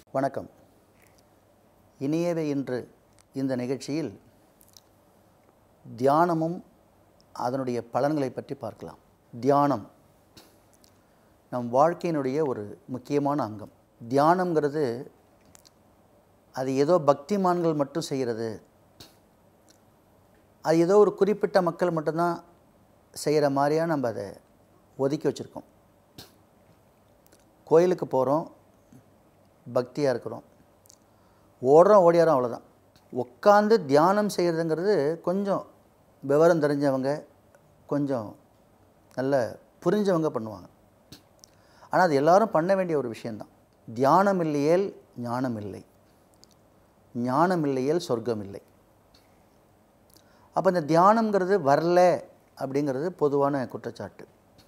வணக்கம் இனியவை இன்று இந்த நிகழ்ச்சியில் தியானமும் அதனுடைய பலன்களை பற்றி பார்க்கலாம் தியானம் நம் வாழ்க்கையினுடைய ஒரு முக்கியமான அங்கம் தியானம்ங்கிறது அது ஏதோ பக்திமான்கள் மட்டும் செய்கிறது அது ஏதோ ஒரு குறிப்பிட்ட மக்கள் மட்டும்தான் செய்கிற மாதிரியாக நம்ம அதை ஒதுக்கி வச்சுருக்கோம் கோயிலுக்கு போகிறோம் பக்தியாக இருக்கிறோம் ஓடுறோம் ஓடியாரோம் அவ்வளோதான் உட்காந்து தியானம் செய்கிறதுங்கிறது கொஞ்சம் விவரம் தெரிஞ்சவங்க கொஞ்சம் நல்ல புரிஞ்சவங்க பண்ணுவாங்க ஆனால் அது எல்லாரும் பண்ண வேண்டிய ஒரு விஷயந்தான் தியானம் இல்லையேல் ஞானம் இல்லை ஞானம் இல்லையேல் சொர்க்கம் இல்லை அப்போ இந்த தியானம்ங்கிறது வரல அப்படிங்கிறது பொதுவான குற்றச்சாட்டு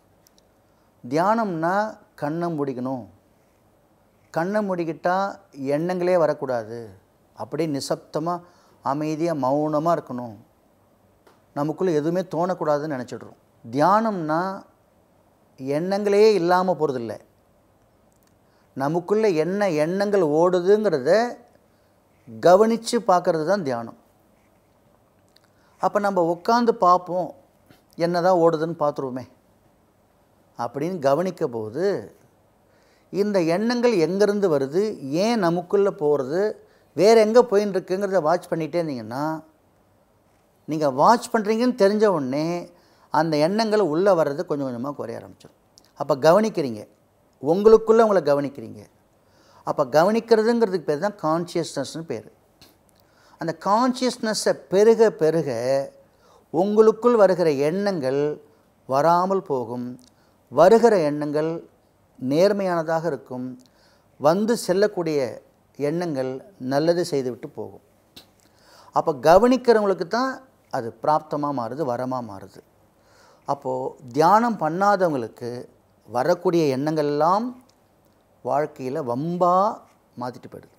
தியானம்னா கண்ணை முடிக்கணும் கண்ணை முடிக்கிட்டால் எண்ணங்களே வரக்கூடாது அப்படியே நிசப்தமாக அமைதியாக மௌனமாக இருக்கணும் நமக்குள்ளே எதுவுமே தோணக்கூடாதுன்னு நினச்சிடுறோம் தியானம்னா எண்ணங்களே இல்லாமல் போகிறதில்ல நமக்குள்ளே என்ன எண்ணங்கள் ஓடுதுங்கிறத கவனித்து பார்க்கறது தான் தியானம் அப்போ நம்ம உட்காந்து பார்ப்போம் என்ன தான் ஓடுதுன்னு பார்த்துருவோமே அப்படின்னு கவனிக்க போது இந்த எண்ணங்கள் எங்கேருந்து வருது ஏன் நமக்குள்ளே போகிறது வேறு எங்கே போயின்னு இருக்குங்கிறத வாட்ச் பண்ணிகிட்டே இருந்தீங்கன்னா நீங்கள் வாட்ச் பண்ணுறீங்கன்னு தெரிஞ்ச உடனே அந்த எண்ணங்கள் உள்ளே வர்றது கொஞ்சம் கொஞ்சமாக குறைய ஆரம்பிச்சிடும் அப்போ கவனிக்கிறீங்க உங்களுக்குள்ளே உங்களை கவனிக்கிறீங்க அப்போ கவனிக்கிறதுங்கிறதுக்கு பேர் தான் கான்ஷியஸ்னஸ்னு பேர் அந்த கான்ஷியஸ்னஸை பெருக பெருக உங்களுக்குள் வருகிற எண்ணங்கள் வராமல் போகும் வருகிற எண்ணங்கள் நேர்மையானதாக இருக்கும் வந்து செல்லக்கூடிய எண்ணங்கள் நல்லது செய்துவிட்டு போகும் அப்போ கவனிக்கிறவங்களுக்கு தான் அது பிராப்தமாக மாறுது வரமாக மாறுது அப்போது தியானம் பண்ணாதவங்களுக்கு வரக்கூடிய எண்ணங்கள் எல்லாம் வாழ்க்கையில் வம்பாக மாற்றிட்டு போயிடுது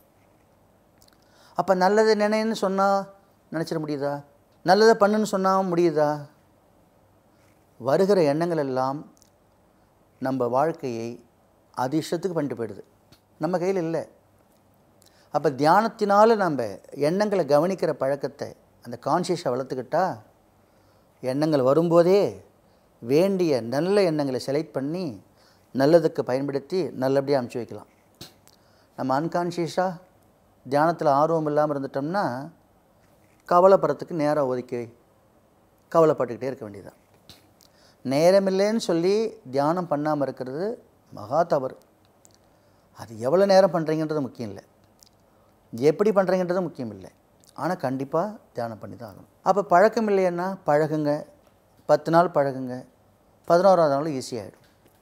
அப்போ நல்லது நினைன்னு சொன்னால் நினச்சிட முடியுதா நல்லதை பண்ணுன்னு சொன்னால் முடியுதா வருகிற எண்ணங்கள் எல்லாம் நம்ம வாழ்க்கையை அது இஷ்டத்துக்கு பண்ணிட்டு போயிடுது நம்ம கையில் இல்லை அப்போ தியானத்தினால நம்ம எண்ணங்களை கவனிக்கிற பழக்கத்தை அந்த கான்ஷியஸை வளர்த்துக்கிட்டா எண்ணங்கள் வரும்போதே வேண்டிய நல்ல எண்ணங்களை செலக்ட் பண்ணி நல்லதுக்கு பயன்படுத்தி நல்லபடியாக அமுச்சு வைக்கலாம் நம்ம அன்கான்ஷியஸாக தியானத்தில் ஆர்வம் இல்லாமல் இருந்துட்டோம்னா கவலைப்படுறதுக்கு நேரம் ஒதுக்கி கவலைப்பட்டுக்கிட்டே இருக்க வேண்டியதுதான் நேரமில்லைன்னு சொல்லி தியானம் பண்ணாமல் இருக்கிறது மகா தவறு அது எவ்வளோ நேரம் பண்ணுறீங்கன்றது முக்கியம் இல்லை எப்படி பண்ணுறீங்கன்றது முக்கியம் இல்லை ஆனால் கண்டிப்பாக தியானம் பண்ணி தான் ஆகணும் அப்போ பழக்கம் இல்லைன்னா பழகுங்க பத்து நாள் பழகுங்க பதினோராவது நாள் ஈஸியாகிடும்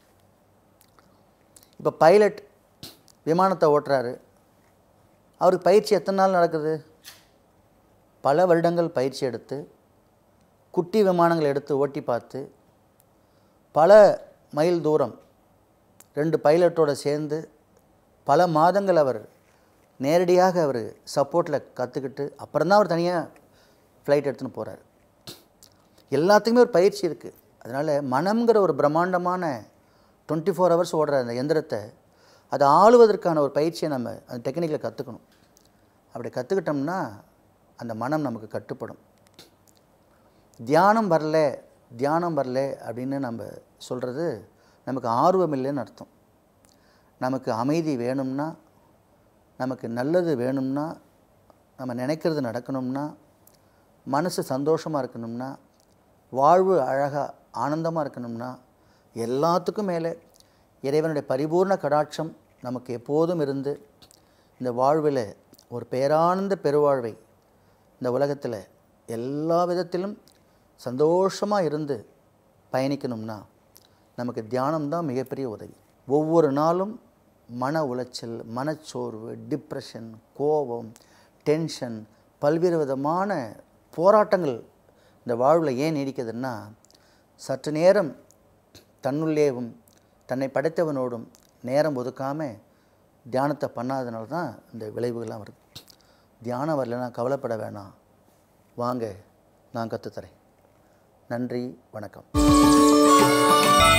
இப்போ பைலட் விமானத்தை ஓட்டுறாரு அவருக்கு பயிற்சி எத்தனை நாள் நடக்குது பல வருடங்கள் பயிற்சி எடுத்து குட்டி விமானங்கள் எடுத்து ஓட்டி பார்த்து பல மைல் தூரம் ரெண்டு பைலட்டோடு சேர்ந்து பல மாதங்கள் அவர் நேரடியாக அவர் சப்போர்ட்டில் கற்றுக்கிட்டு அப்புறம் தான் அவர் தனியாக ஃப்ளைட் எடுத்துன்னு போகிறார் எல்லாத்துக்குமே ஒரு பயிற்சி இருக்குது அதனால் மனம்ங்கிற ஒரு பிரம்மாண்டமான டுவெண்ட்டி ஃபோர் ஹவர்ஸ் ஓடுற அந்த எந்திரத்தை அதை ஆளுவதற்கான ஒரு பயிற்சியை நம்ம அந்த டெக்னிக்கில் கற்றுக்கணும் அப்படி கற்றுக்கிட்டோம்னா அந்த மனம் நமக்கு கட்டுப்படும் தியானம் வரல தியானம் வரல அப்படின்னு நம்ம சொல்கிறது நமக்கு ஆர்வம் இல்லைன்னு அர்த்தம் நமக்கு அமைதி வேணும்னா நமக்கு நல்லது வேணும்னா நம்ம நினைக்கிறது நடக்கணும்னா மனசு சந்தோஷமாக இருக்கணும்னா வாழ்வு அழகாக ஆனந்தமாக இருக்கணும்னா எல்லாத்துக்கும் மேலே இறைவனுடைய பரிபூர்ண கடாட்சம் நமக்கு எப்போதும் இருந்து இந்த வாழ்வில் ஒரு பேரானந்த பெருவாழ்வை இந்த உலகத்தில் எல்லா விதத்திலும் சந்தோஷமாக இருந்து பயணிக்கணும்னா நமக்கு தியானம் தான் மிகப்பெரிய உதவி ஒவ்வொரு நாளும் மன உளைச்சல் மனச்சோர்வு டிப்ரெஷன் கோபம் டென்ஷன் பல்வேறு விதமான போராட்டங்கள் இந்த வாழ்வில் ஏன் நீடிக்குதுன்னா சற்று நேரம் தன்னுள்ளேவும் தன்னை படைத்தவனோடும் நேரம் ஒதுக்காமல் தியானத்தை பண்ணாதனால தான் இந்த விளைவுகள்லாம் வருது தியானம் வரலைன்னா கவலைப்பட வேணாம் வாங்க நான் கற்றுத்தரேன் நன்றி வணக்கம்